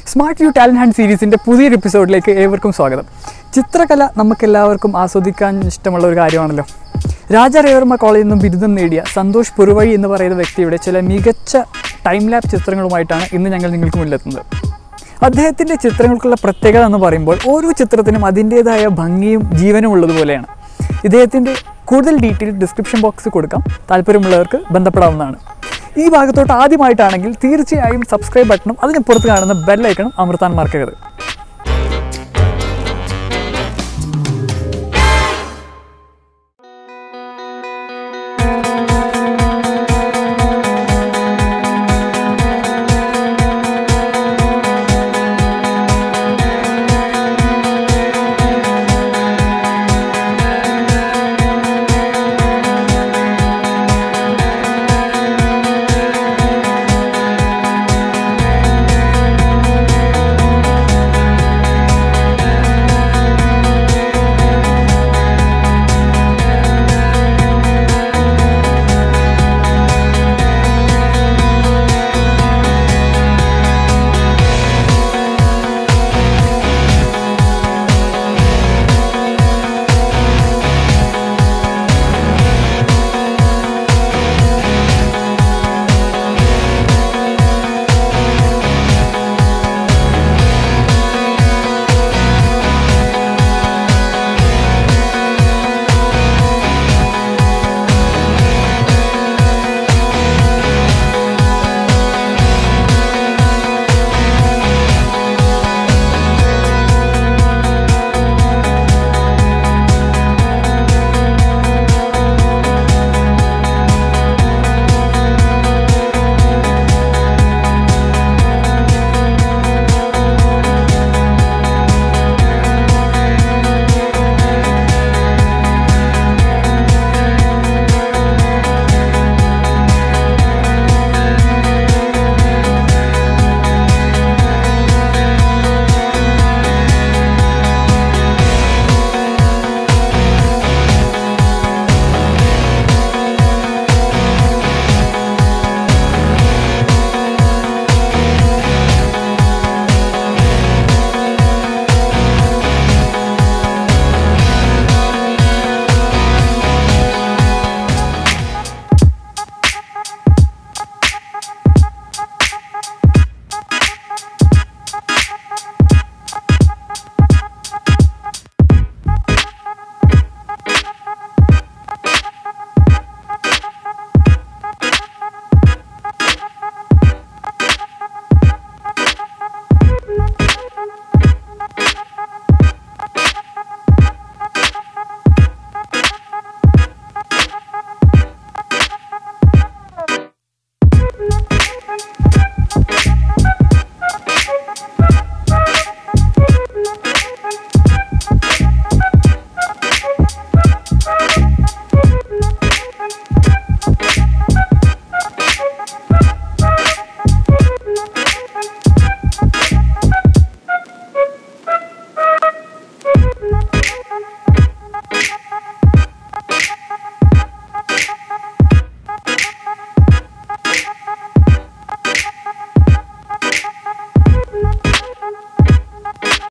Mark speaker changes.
Speaker 1: smart you talent hunt സീരീസിൻ്റെ പുതിയൊരു എപ്പിസോഡിലേക്ക് ഏവർക്കും സ്വാഗതം ചിത്രകല നമുക്കെല്ലാവർക്കും ആസ്വദിക്കാൻ ഇഷ്ടമുള്ള ഒരു കാര്യമാണല്ലോ രാജ രവിവർമ്മ കോളേജിൽ നിന്നും ബിരുദം നേടിയ സന്തോഷ് പുറുവഴി എന്ന് പറയുന്ന വ്യക്തിയുടെ ചില മികച്ച ടൈം ലാബ് ചിത്രങ്ങളുമായിട്ടാണ് ഇന്ന് ഞങ്ങൾ നിങ്ങൾക്ക് മുന്നിലെത്തുന്നത് അദ്ദേഹത്തിൻ്റെ ചിത്രങ്ങൾക്കുള്ള പ്രത്യേകത എന്ന് പറയുമ്പോൾ ഓരോ ചിത്രത്തിനും അതിൻ്റേതായ ഭംഗിയും ജീവനും ഉള്ളതുപോലെയാണ് ഇദ്ദേഹത്തിൻ്റെ കൂടുതൽ ഡീറ്റെയിൽ ഡിസ്ക്രിപ്ഷൻ ബോക്സിൽ കൊടുക്കാം താല്പര്യമുള്ളവർക്ക് ബന്ധപ്പെടാവുന്നതാണ് ഈ ഭാഗത്തോട്ട് ആദ്യമായിട്ടാണെങ്കിൽ തീർച്ചയായും സബ്സ്ക്രൈബ് ബട്ടണും അതിന് പുറത്ത് കാണുന്ന ബെല്ലൈക്കണും അമർത്താൻ മറക്കരുത്